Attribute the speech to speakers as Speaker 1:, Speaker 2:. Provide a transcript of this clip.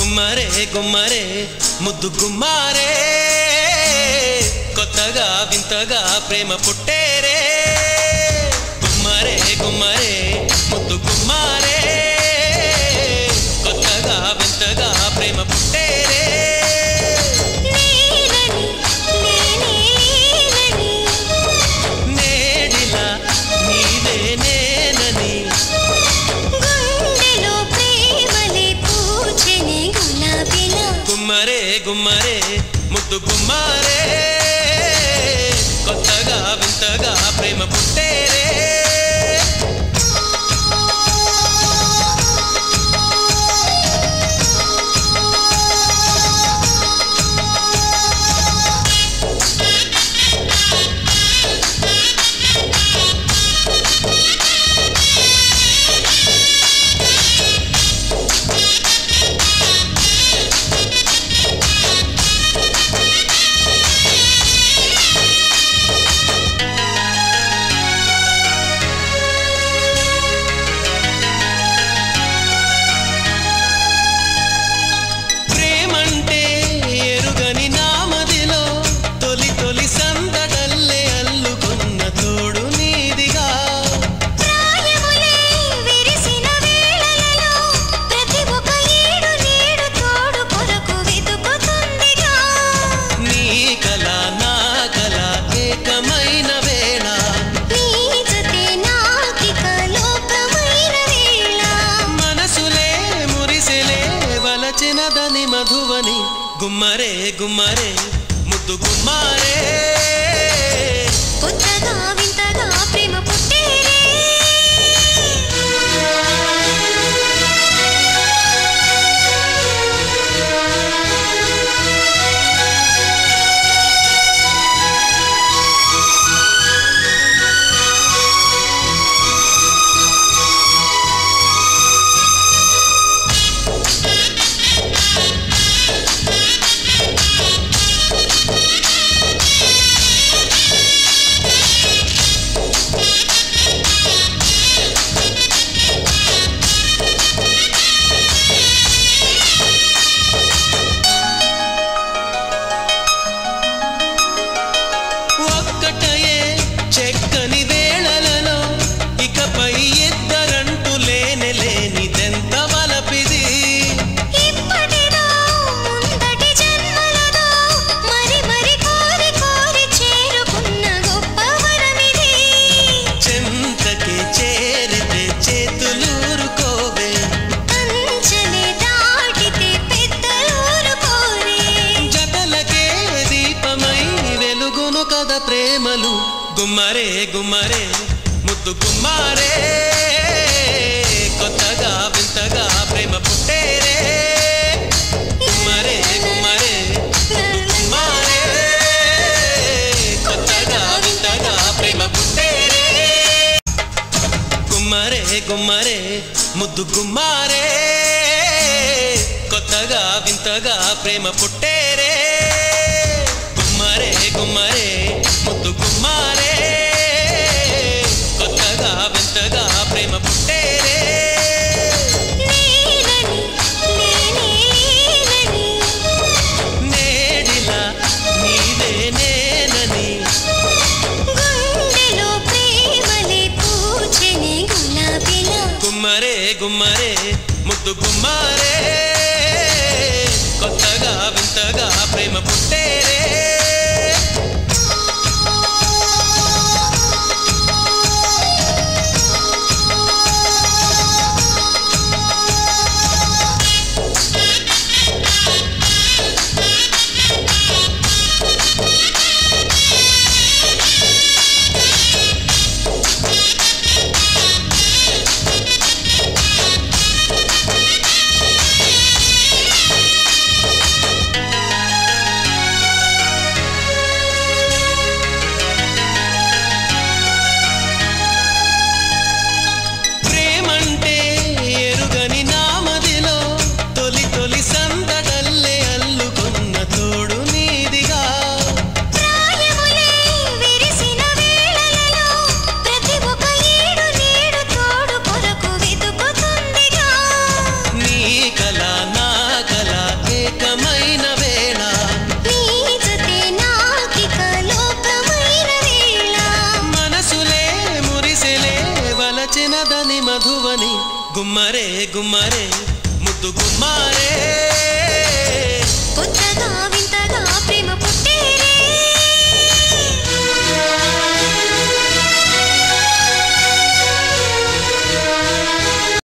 Speaker 1: గుమ్మరే గుమ్మరే ముద్దు గుమ్మారే కొత్తగా వింతగా ప్రేమ పుట్టేరే గుమ్మరే గుమ్మరే ముద్దు గుమ్మారే కొత్తగా వింతగా ప్రేమ పుట్టేరే
Speaker 2: నేనని నేనేనని
Speaker 1: నేడిలా నీవే నేనని
Speaker 2: గుండెలో ప్రేమలే పూచెని గులాబీలా
Speaker 1: గుమ్మరే గుమ్మరే ముద్దు గుమ్మారే కొత్తగా వింతగా ప్రేమ పుట్టేరే ప్రేమంటే ఎరుగని నామదిలో తొలి తొలి సందడల్లే అల్లుకున్న తోడు నీదిగా
Speaker 2: ప్రాయములే విరిసిన వేళలలో ప్రతి ఒక్క ఏడు నీడు తోడు కొరకు వెతుకుతుందిగా
Speaker 1: నీ కల నా కల ఏకమైన వేళ
Speaker 2: నీ జతే నాకిక లోకమైన వేళ
Speaker 1: మనసులే మురిసెలే వలచినదని మధువని గుమ్మరే గుమ్మరే ముద్దు గుమ్మారే
Speaker 2: కొత్తగా వింతగా ప్రేమ పుట్టేరే
Speaker 1: ఒక్కటయే చెక్కని వేళలలో ఇకపై ఇద్దరంటూ లేని లేనిదెంత వలపిది
Speaker 2: ఇప్పటిదో ముందటి జన్మలదో మరి మరి కోరి కోరి చేరుకున్న గొప్ప వరమిది
Speaker 1: చెంతకి చేరితే చేతులూరుకోవే
Speaker 2: అంచలే దాటితే పెద్దలూరు కోరే
Speaker 1: జతలకే దీపమై వెలుగును కద ప్రేమలు గుమ్మరే గుమ్మరే ముద్దు గుమ్మారే కొత్తగా వింతగా ప్రేమ పుట్టేరే గుమ్మరే గుమ్మరే ముద్దు గుమ్మారే కొత్తగా వింతగా ప్రేమ పుట్టేరే గుమ్మరే గుమ్మరే ముద్దు గుమ్మారే కొత్తగా వింతగా ప్రేమ పుట్టేరే గుమ్మరే గుమ్మరే ముద్దు గుమ్మారే కొత్తగా వింతగా ప్రేమ పుట్టేరే
Speaker 2: నేనని నేనేనని
Speaker 1: నేడిలా నీవే నేనని
Speaker 2: గుండెలో ప్రేమలే పూచెని గులాబీలా
Speaker 1: గుమ్మరే గుమ్మరే ముద్దు గుమ్మారే కొత్తగా వింతగా గుమ్మరే గుమ్మరే ముద్దు గుమ్మారే
Speaker 2: కొత్తగా